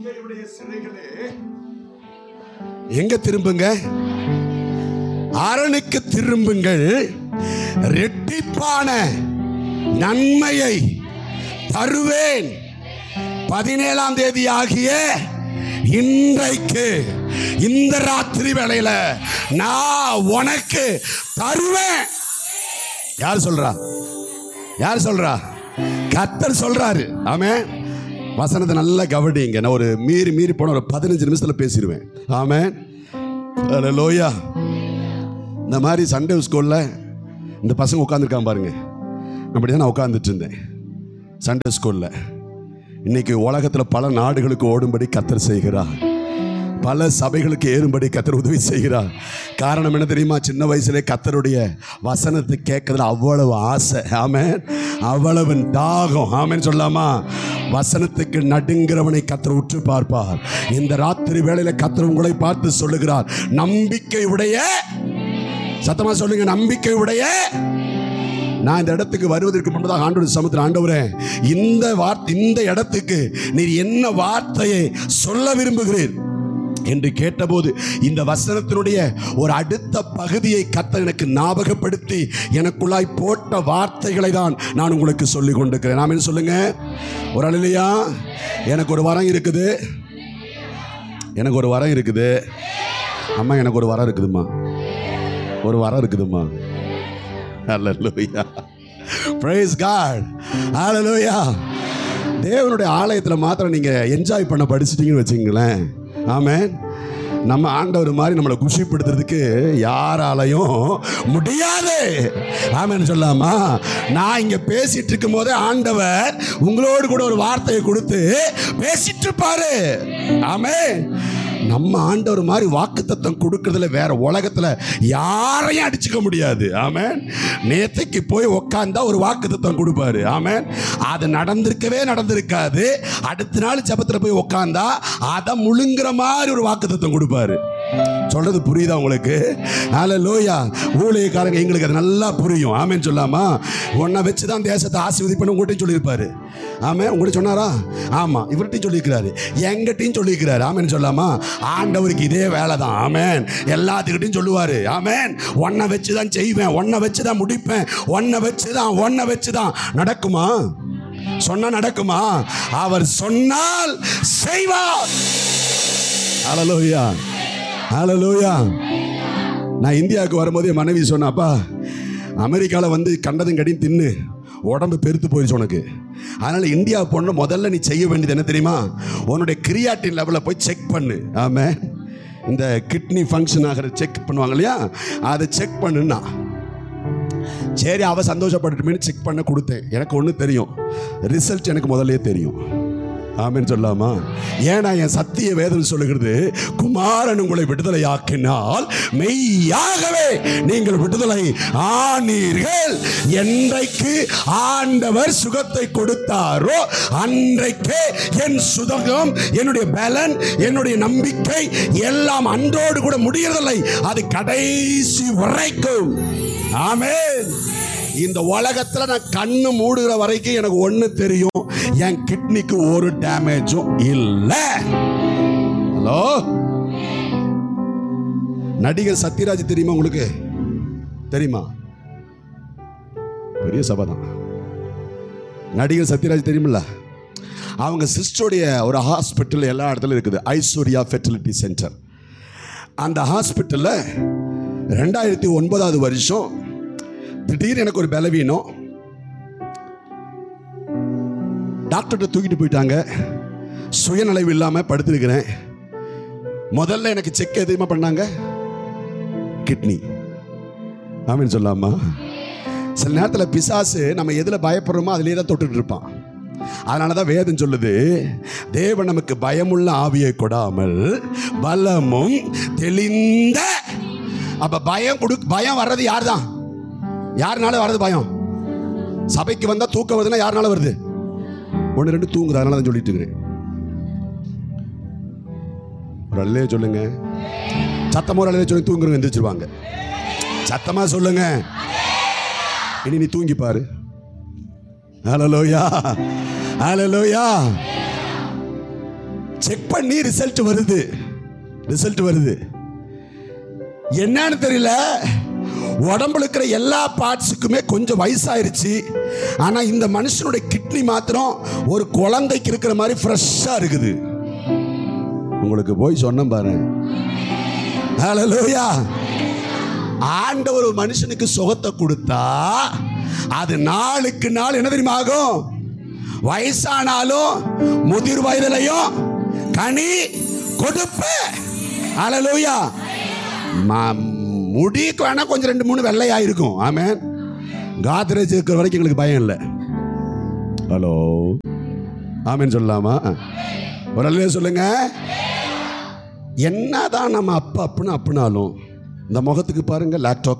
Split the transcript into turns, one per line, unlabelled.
நன்மையுடைய சிறைகளே எங்க திரும்புங்க அரணுக்கு திரும்புங்கள் ரெட்டிப்பான நன்மையை தருவேன் பதினேழாம் தேதி ஆகிய இன்றைக்கு இந்த ராத்திரி வேளையில நான் உனக்கு தருவேன் யார் சொல்றா யார் சொல்றா கத்தர் சொல்றாரு ஆமே வசனத்தை நல்லா கவனிங்க நான் ஒரு மீறி மீறி போன ஒரு பதினஞ்சு நிமிஷத்துல பேசிடுவேன் ஆமே லோயா இந்த மாதிரி சண்டே ஸ்கூல்ல இந்த பசங்க உட்காந்துருக்கான் பாருங்க அப்படி தான் நான் உட்காந்துட்டு இருந்தேன் சண்டே ஸ்கூல்ல இன்னைக்கு உலகத்தில் பல நாடுகளுக்கு ஓடும்படி கத்தர் செய்கிறார் பல சபைகளுக்கு ஏறும்படி கத்தர் உதவி செய்கிறார் காரணம் என்ன தெரியுமா சின்ன வயசுல கத்தருடைய வசனத்தை கேட்கறதுல அவ்வளவு ஆசை ஆமென் அவ்வளவு தாகம் ஆமென் சொல்லாமா வசனத்துக்கு நடுங்கிறவனை கத்தர் உற்று பார்ப்பார் இந்த ராத்திரி வேளையில கத்தர் உங்களை பார்த்து சொல்லுகிறார் நம்பிக்கை உடைய சத்தமா சொல்லுங்க நம்பிக்கை உடைய நான் இந்த இடத்துக்கு வருவதற்கு முன்பதாக ஆண்டோட சமுத்திரம் ஆண்டவரே இந்த வார்த்தை இந்த இடத்துக்கு நீர் என்ன வார்த்தையை சொல்ல விரும்புகிறீர் என்று கேட்டபோது இந்த வசனத்தினுடைய ஒரு அடுத்த பகுதியை கத்த எனக்கு ஞாபகப்படுத்தி எனக்குள்ளாய் போட்ட வார்த்தைகளை தான் நான் உங்களுக்கு சொல்லி கொண்டிருக்கிறேன் நாம என்ன சொல்லுங்க ஒரு அழிலையா எனக்கு ஒரு வரம் இருக்குது எனக்கு ஒரு வரம் இருக்குது அம்மா எனக்கு ஒரு வரம் இருக்குதும்மா ஒரு வரம் இருக்குதும்மா ஹalleluya praise god hallelujah தேவனுடைய ஆலயத்தில் மாத்திரம் நீங்கள் என்ஜாய் பண்ண படிச்சிட்டீங்கன்னு வச்சுங்களேன் ஆமென் நம்ம ஆண்டவர் மாதிரி நம்மளை குஷிப்படுத்துறதுக்கு யாராலையும் முடியாது ஆமென்னு சொல்லாமா நான் இங்க பேசிட்டு இருக்கும் போதே ஆண்டவர் உங்களோடு கூட ஒரு வார்த்தையை கொடுத்து பேசிட்டு இருப்பாரு ஆமே நம்ம ஆண்டவர் மாதிரி வாக்குத்தத்தம் கொடுக்கறதுல வேற உலகத்துல யாரையும் அடிச்சுக்க முடியாது ஆமென் நேத்தைக்கு போய் உக்காந்தா ஒரு வாக்குத்தத்தம் கொடுப்பாரு ஆமென் அது நடந்திருக்கவே நடந்திருக்காது அடுத்த நாள் ஜெபத்துல போய் உக்காந்தா அதை முழுங்குற மாதிரி ஒரு வாக்குத்தத்தம் கொடுப்பாரு சொல்றது புரியுதா உங்களுக்கு ஆல லோயா ஊழியக்காரங்க எங்களுக்கு அது நல்லா புரியும் ஆமேன்னு சொல்லாமா உன்னை வச்சு தான் தேசத்தை ஆசீர்வதிப்பேன்னு உங்கள்கிட்டையும் சொல்லியிருப்பாரு ஆமே உங்கள்கிட்ட சொன்னாரா ஆமாம் இவர்கிட்டையும் சொல்லியிருக்கிறாரு எங்கிட்டையும் சொல்லியிருக்கிறாரு ஆமேன்னு சொல்லாமா ஆண்டவருக்கு இதே வேலை தான் ஆமேன் எல்லாத்துக்கிட்டையும் சொல்லுவார் ஆமேன் உன்னை வச்சு தான் செய்வேன் உன்னை வச்சு தான் முடிப்பேன் உன்னை வச்சு தான் உன்னை வச்சு தான் நடக்குமா சொன்னா நடக்குமா அவர் சொன்னால் செய்வார் ஹalleluya ஹalleluya நான் இந்தியாவுக்கு வரும்போது என் மனைவி சொன்னாப்பா அமெரிக்காவில் வந்து கண்டதும் கடியும் தின்னு உடம்பு பெருத்து போயிடுச்சு உனக்கு அதனால் இந்தியா போன முதல்ல நீ செய்ய வேண்டியது என்ன தெரியுமா உன்னுடைய கிரியாட்டின் லெவலில் போய் செக் பண்ணு ஆமே இந்த கிட்னி ஃபங்க்ஷன் ஆகிற செக் பண்ணுவாங்க இல்லையா அதை செக் பண்ணுன்னா சரி அவ சந்தோஷப்பட்டுட்டுமேனு செக் பண்ண கொடுத்தேன் எனக்கு ஒன்று தெரியும் ரிசல்ட் எனக்கு முதல்லயே தெரியும் ஆமென்னு சொல்லாமா ஏன்னா என் சத்திய வேதம் சொல்லுகிறது குமாரன் உங்களை விடுதலையாக்கினால் மெய்யாகவே நீங்கள் விடுதலை ஆனீர்கள் என்றைக்கு ஆண்டவர் சுகத்தை கொடுத்தாரோ அன்றைக்கே என் சுதகம் என்னுடைய பலன் என்னுடைய நம்பிக்கை எல்லாம் அன்றோடு கூட முடியறதில்லை அது கடைசி வரைக்கும் ஆமென் இந்த உலகத்துல நான் கண்ணு மூடுகிற வரைக்கும் எனக்கு ஒண்ணு தெரியும் என் கிட்னிக்கு ஒரு டேமேஜும் இல்ல ஹலோ நடிகர் சத்யராஜ் தெரியுமா உங்களுக்கு தெரியுமா பெரிய சபை தான் நடிகர் சத்யராஜ் தெரியுமில்ல அவங்க சிஸ்டருடைய ஒரு ஹாஸ்பிட்டல் எல்லா இடத்துலையும் இருக்குது ஐஸ்வர்யா ஃபெர்டிலிட்டி சென்டர் அந்த ஹாஸ்பிட்டலில் ரெண்டாயிரத்தி ஒன்பதாவது வருஷம் திடீர்னு எனக்கு ஒரு பலவீனம் டாக்டர்கிட்ட தூக்கிட்டு போயிட்டாங்க சுயநலவு இல்லாமல் படுத்திருக்கிறேன் முதல்ல எனக்கு செக் எதுவுமா பண்ணாங்க கிட்னி ஆமீன் சொல்லாமா சில நேரத்தில் பிசாசு நம்ம எதில் பயப்படுறோமோ அதிலே தான் தொட்டுட்டு இருப்பான் அதனால தான் வேதம் சொல்லுது தேவன் நமக்கு பயமுள்ள ஆவியை கொடாமல் பலமும் தெளிந்த அப்ப பயம் கொடு பயம் வர்றது யார் தான் யாருனால வர்றது பயம் சபைக்கு வந்தா தூக்கம் வருதுன்னா யாருனால வருது ஒன்று ரெண்டு தூங்குது அதனால தான் சொல்லிட்டு இருக்கிறேன் ஒரு அல்லே சொல்லுங்க சத்தமா ஒரு அல்லே சொல்லி தூங்குறவங்க எந்திரிச்சிருவாங்க சத்தமா சொல்லுங்க இனி நீ தூங்கி பாரு ஹalleluya ஹalleluya செக் பண்ணி ரிசல்ட் வருது ரிசல்ட் வருது என்னன்னு தெரியல உடம்புல இருக்கிற எல்லா பார்ட்ஸுக்குமே கொஞ்சம் வயசாயிருச்சு ஆனால் இந்த மனுஷனுடைய கிட்னி மாத்திரம் ஒரு குழந்தைக்கு இருக்கிற மாதிரி ஃப்ரெஷ்ஷாக இருக்குது உங்களுக்கு போய் சொன்னேன் பாரு ஹalleluya ஆண்டவர் ஒரு மனுஷனுக்கு சுகத்தை கொடுத்தா அது நாளுக்கு நாள் என்ன தெரியுமா ஆகும் வயசானாலும் முதிர் வயதிலையும் கனி கொடுப்பு ஹalleluya ம- முடிக்கு வேணா கொஞ்சம் ரெண்டு மூணு வெள்ளையா இருக்கும் ஆமென் காத்ரேஜ் இருக்கிற வரைக்கும் எங்களுக்கு பயம் இல்லை ஹலோ ஆமென் சொல்லலாமா ஒரு அல்லையா சொல்லுங்க என்னதான் நம்ம அப்ப அப்புன்னு அப்புனாலும் இந்த முகத்துக்கு பாருங்க லேப்டாப்